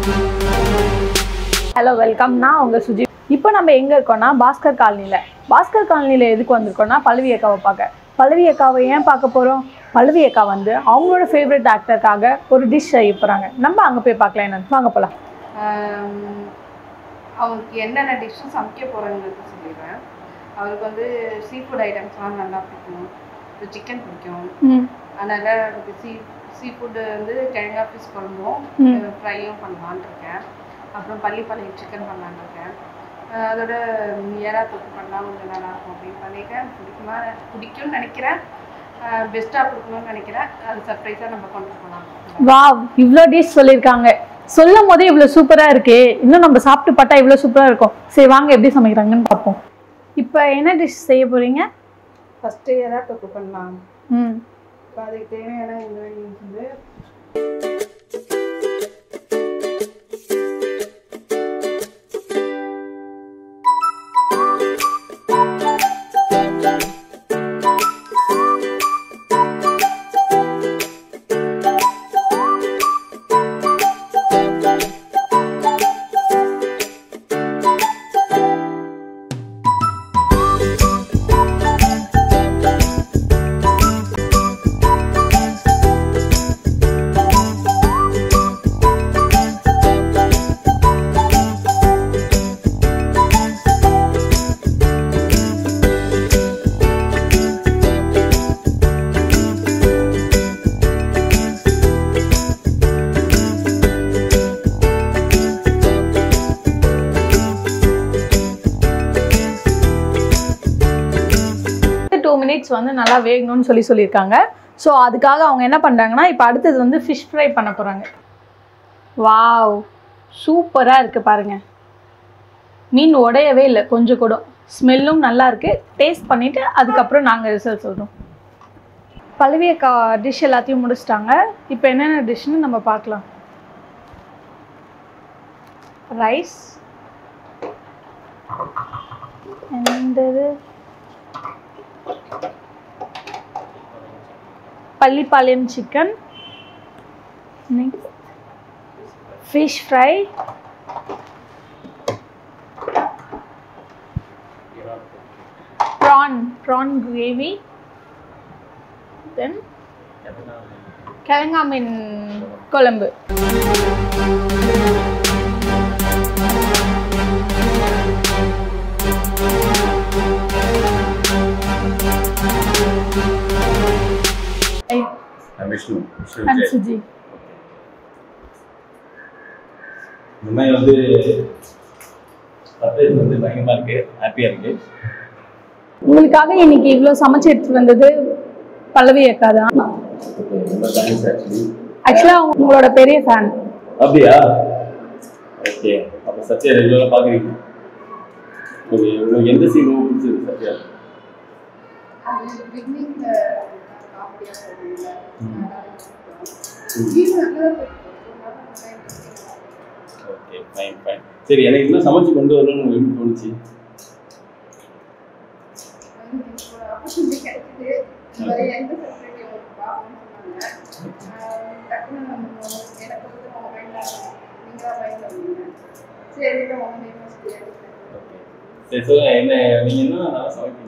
Hello welcome நான் உங்கள் சுஜி இப்போ நம்ம எங்கே இருக்கோம்னா பாஸ்கர் காலனியில் பாஸ்கர் காலனியில் எதுக்கு வந்திருக்கோம்னா பல்லவி அக்காவை பார்க்க பல்லவி அக்காவை ஏன் பார்க்க போகிறோம் பல்லவி அக்கா வந்து அவங்களோட ஃபேவரட் ஆக்டருக்காக ஒரு டிஷ் செய்ய போகிறாங்க நம்ம அங்கே போய் பார்க்கலாம் என்னன்னு வாங்க போகலாம் ஆம், அவருக்கு என்னென்ன டிஷ்ஷும் சமைக்க போகிறேங்கிறது சொல்லிடுறேன் அவருக்கு வந்து சீ ஃபுட் ஐட்டம்ஸ்லாம் நல்லா பிடிக்கும் இப்போ சிக்கன் பிடிக்கும் ம் அதனால் அவருக்கு சீ சீ ஃபுட்டு வந்து கிழங்கா ஃபிஷ் குழம்பும் ம். ஃப்ரையும் பண்ணலான்னு இருக்கேன் அப்புறம் பள்ளிப்பாளையம் சிக்கன் பண்ணலான்னு இருக்கேன் ஆஹ் அதோட ஏரா தொக்கு பண்ணலாம் கொஞ்சம் நல்லா இருக்கும் அப்படின்னு பண்ணியிருக்கேன் பிடிக்குமா பிடிக்கும்னு நினைக்கிறேன் பெஸ்ட்டாக கொடுக்கணும்னு நினைக்கிறேன் அது சர்ப்ரைஸாக நம்ம கொண்டு போகலாம் வாவ் இவ்வளோ டிஷ் சொல்லியிருக்காங்க சொல்லும் போதே இவ்வளோ சூப்பராக இருக்கே இன்னும் நம்ம சாப்பிட்டு பார்த்தா இவ்வளோ சூப்பராக இருக்கும் சரி வாங்க எப்படி சமைக்கிறாங்கன்னு பார்ப்போம் இப்போ என்ன டிஷ் செய்ய போகிறீங்க ஃபஸ்ட்டு ஏரா தொக்கு பண்ணலாம் ம் இப்போ அதுக்கு தேவையான இன்க்ரீடியன்ஸ் வந்து டூ மினிட்ஸ் வந்து நல்லா வேகணும்னு சொல்லி சொல்லியிருக்காங்க ஸோ அதுக்காக அவங்க என்ன பண்ணுறாங்கன்னா இப்போ அடுத்தது வந்து ஃபிஷ் ஃப்ரை பண்ண போகிறாங்க வாவ் சூப்பராக இருக்குது பாருங்க மீன் உடையவே இல்லை கொஞ்சம் கூட ஸ்மெல்லும் நல்லா இருக்கு டேஸ்ட் பண்ணிவிட்டு அதுக்கப்புறம் நாங்கள் ரிசல்ட் சொல்கிறோம் பழுவியக்கா டிஷ் எல்லாத்தையும் முடிச்சிட்டாங்க இப்போ என்னென்ன டிஷ்னு நம்ம பார்க்கலாம் rice and Pallipalayam chicken fish fry prawn prawn gravy then கிழங்கா மீன் குழம்பு I'm Vishnu. Vishnu and Jay. Suji இந்த மாதிரி வந்து சர்ப்ரைஸ் வந்து பயங்கரமா இருக்கு ஹாப்பியா இருக்கு உங்களுக்காக இன்னைக்கு இவ்வளோ சமைச்சு எடுத்துட்டு வந்தது பல்லவி அக்கா தான் ரொம்ப தேங்க்ஸ் ஆக்சுவலி ஆக்சுவலாக உங்களோட பெரிய ஃபேன் அப்படியா ஓகே அப்போ சத்யா ரெகுலராக பார்க்குறீங்க ஓகே உங்களுக்கு எந்த சீன் ரொம்ப பிடிச்சது சத்யா அது பிகினிங்ல காமெடியாக சொல்லுவீங்க ஓகே ஃபைன் ஃபைன் சரி எனக்கு இன்னும் சமைச்சு கொண்டு வரணும்னு உங்களுக்கு எப்படி தோணுச்சு ஆப்பர்ச்சுனிட்டி கிடைக்குது இந்த மாதிரி எந்த ஃபெசிலிட்டி உங்களுக்கு பார்க்கணும்னு சொன்னாங்க ஆஹ் டக்குனு நம்ம எனக்கு வந்து உங்க மைண்டில் நீங்களாக மைண்டில் வந்தீங்க சரி உங்க நேம் சொல்லி எடுத்தேன் ஓகே சரி சொல்லுங்க என்ன நீங்கள் என்ன நல்லா சமைப்பீங்க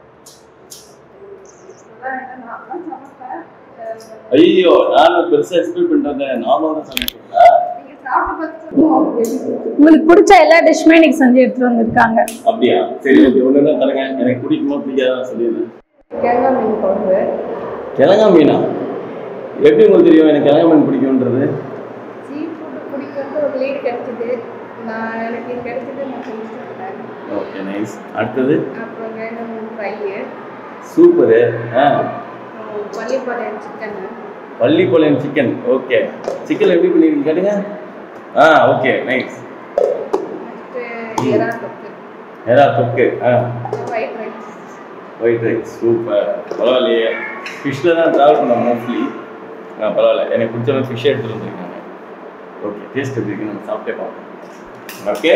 அதான் என்ன நான் தான் சமைப்பேன் ஆஹ் ஐயோ நான் பெருசாக எக்ஸ்பெக்ட் பண்ணிட்டு வந்தேன் நார்மலாக தான் சமைப்பீங்களா நீங்க சாப்பிட்டு பார்த்து சொல்லுவோம் உங்களுக்கு பிடிச்ச எல்லா டிஷ்ஷுமே இன்னைக்கு செஞ்சு எடுத்துட்டு வந்திருக்காங்க அப்படியா சரி ஓகே ஒன்று தான் தரங்க எனக்கு பிடிக்குமா பிடிக்காதா சொல்லிடுறேன் தேங்காய் மீன் குழம்பு கிழங்கா மீனா எப்படி உங்களுக்கு தெரியும் எனக்கு கிழங்கா மீன் பிடிக்கும்ன்றது சீ ஃபுட் பிடிக்கிறது ஒரு லீட் கிடைச்சிது நான் எனக்கு இது கிடைச்சது நான் செஞ்சுட்டேன் ஓகே நைஸ் அடுத்தது அப்புறம் வேணும் ஃப்ரையு சூப்பரு ஆ Pallipalayam chicken Pallipalayam chicken okay chicken எப்படி பண்ணிருக்கீங்க கேட்டுங்க ஆ ஓகே நைஸ் நெக்ஸ்ட்டு எறா தொக்கு ஏதா தொக்கு ஆ white rice white rice super பரவாயில்லையே ஃபிஷ்ஷில் தான் ட்ராவல் பண்ண மோஸ்ட்லி ஆ பரவாயில்ல எனக்கு பிடிச்ச மாதிரி ஃபிஷ்ஷே எடுத்துகிட்டு வந்திருக்காங்க ஓகே டேஸ்ட் எப்படி இருக்குன்னு நம்ம சாப்பிட்டே பார்ப்போம் ஓகே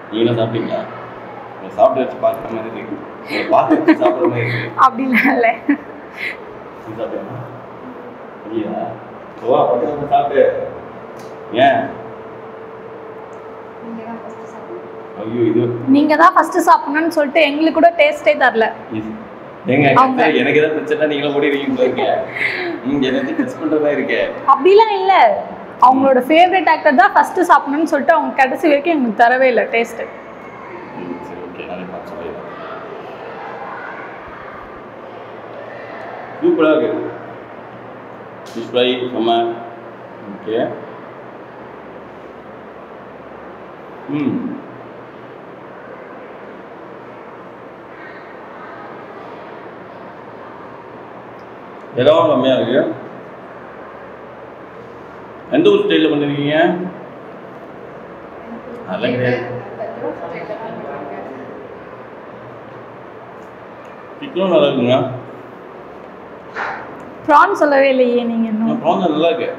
நீங்களும் சாப்பிட்டீங்களா நீங்கள் சாப்பிட்டு வச்சு பார்க்குற மாதிரி இருக்கு நீங்கள் பார்த்து வச்சு சாப்பிட்ற மாதிரி இருக்கு அப்படிலாம் இல்லை நீ சாப்பிட்டியா இல்லையா ஓ பக்கத்துல சாப்பிட்டு ஏன் நீங்கள் தான் ஃபஸ்ட்டு சாப்பிடுங்க ஐயோ இது நீங்க தான் ஃபர்ஸ்ட் சாப்பிடணும்னு சொல்லிட்டு எங்களுக்கு கூட டேஸ்டே தரல இது ஏங்க அவங்க- சரி, எனக்கு ஏதாவது பிரச்சனை நீங்களும் ஓடிடுவீங்க போல இருக்கே ம் எல்லாத்தையும் டெஸ்ட் பண்ணுற மாதிரி இருக்கே அப்படிலாம் இல்ல அவங்களோட ஃபேவரட் ஆக்டர் தான் ஃபர்ஸ்ட் சாப்பிடணும்னு சொல்லிட்டு அவங்க கடைசி வரைக்கும் எங்களுக்கு தரவே இல்லை டேஸ்ட் ம், சரி ஓகே நானே பார்த்து சொல்லிடுறேன் சூப்பராக இருக்கு ஃபிஷ் ஃப்ரை செம்ம ஓகே ம் இடம் கம்மியாக இருக்கு எந்த ஊர் ஸ்டைலில் பண்ணிருக்கீங்க அதெல்லாம் கிடையாது சிக்கனும் நல்லா இருக்குங்க ப்ரான் சொல்லவே இல்லையே நீங்க இன்னும் ப்ரான் நல்லா இருக்கு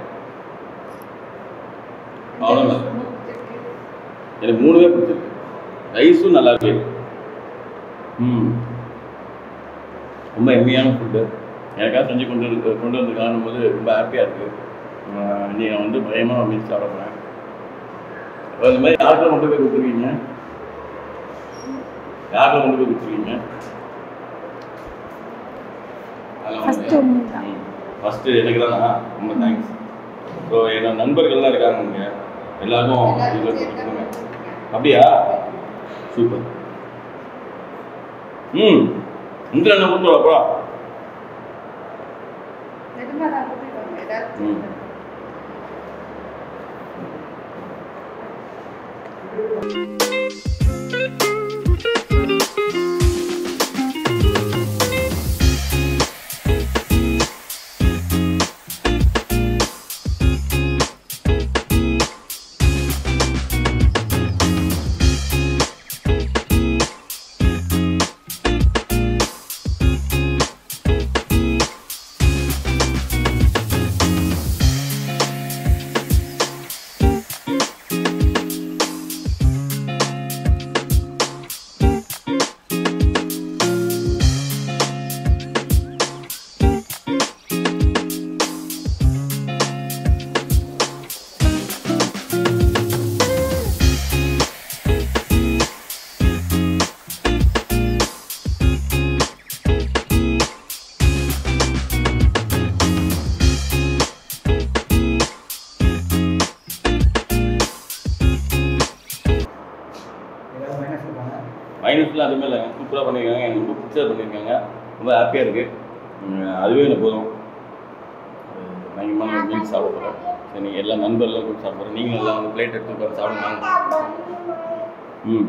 அவ்வளோதான் எனக்கு மூணுமே பிடிச்சிருக்கு ரைஸும் நல்லா இருக்கு ம் ரொம்ப எம்மியான ஃபுட்டு எனக்காக செஞ்சு கொண்டு இருக்கு கொண்டு வந்திருக்காங்கன்னும் போது ரொம்ப ஹாப்பியாக இருக்குது நீங்கள் வந்து பயமாக மீன் சாப்பிட போகிறேன் இந்த மாதிரி யாருக்கெல்லாம் கொண்டு போய் கொடுத்துருக்கீங்க யாருக்கெல்லாம் கொண்டு போய் கொடுத்துருக்கீங்க First உங்களுக்கு தான். ஃபஸ்ட்டு எனக்கு தானா ரொம்ப தேங்க்ஸ் ஸோ என்னோட நண்பர்கள்லாம் இருக்காங்க இங்கே எல்லாருக்கும் இதில் கொடுத்துருங்க அப்படியா சூப்பர் ம் இந்த என்ன கொண்டு வாப்பா நிஜமா தான் கூட்டிட்டு வாங்க ஏதாவது ம் மைனஸ்லாம் அதுவுமே இல்லைங்க சூப்பராக பண்ணியிருக்காங்க எனக்கு ரொம்ப பிடிச்சது பண்ணியிருக்காங்க ரொம்ப ஹாப்பியாக இருக்குது அதுவே எனக்கு போதும் பயங்கரமான மீன் சாப்பிட போகிறேன் சரி நீங்கள் எல்லா நண்பர்லாம் கூட சாப்பிட போகிறேன் நீங்கள் எல்லாம் வந்து பிளேட் எடுத்து உட்காந்து சாப்பிடுவாங்க ம்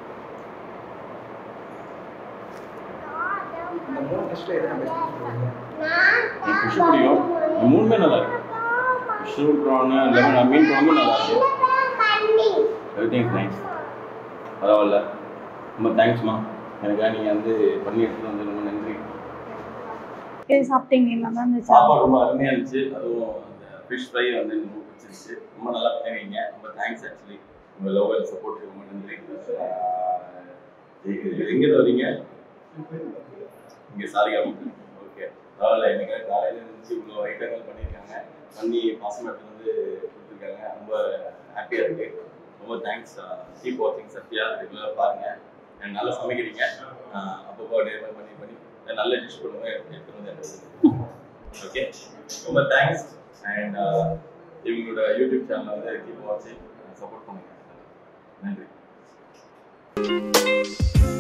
இந்த மூணு டிஷ்ல எது நம்ம எனக்கு ஃபிஷ் பிடிக்கும் இந்த மூணுமே நல்லா இருக்கு ஃபிஷ்ஷு ப்ரானு லெமன் மீன் குழம்பு நல்லா இருக்கு எவ்ரி திங் நைஸ் பரவாயில்ல ரொம்ப தேங்க்ஸ்மா எனக்காக நீங்கள் வந்து பண்ணி எடுத்துகிட்டு வந்து ரொம்ப நன்றி இது சாப்பிட்டீங்களா தான் இருந்துச்சா சாப்பாடு ரொம்ப அருமையாக இருந்துச்சு அதுவும் அந்த ஃபிஷ் ஃப்ரை வந்து எனக்கு ரொம்ப பிடிச்சிருச்சு ரொம்ப நல்லா பண்ணிருக்கீங்க ரொம்ப தேங்க்ஸ் ஆக்சுவலி உங்கள் லவ் அண்ட் சப்போர்ட் ரொம்ப நன்றி எங்கே வரீங்க இங்கே சாரிகாம ஓகே பரவாயில்ல எனக்கு காலையில் இருந்துச்சு இவ்வளோ ஐட்டங்கள் பண்ணியிருக்காங்க பண்ணி பாசம் எடுத்து வந்து கொடுத்துருக்காங்க ரொம்ப ஹாப்பியாக இருக்கு ரொம்ப தேங்க்ஸ் கீப் வாட்சிங் சத்யா ரெகுலராக பாருங்க எனக்கு நல்லா சமைக்கிறீங்க ஆஹ் அப்பப்போ டே பண்ணி பண்ணி நல்ல டிஷ் பண்ணுங்க எடுத்துட்டு வந்து எனக்கு ஓகே ரொம்ப தேங்க்ஸ் அண்ட் இவங்களோட யூடியூப் சேனல் வந்து கீப் வாட்சிங் சப்போர்ட் பண்ணுங்க நன்றி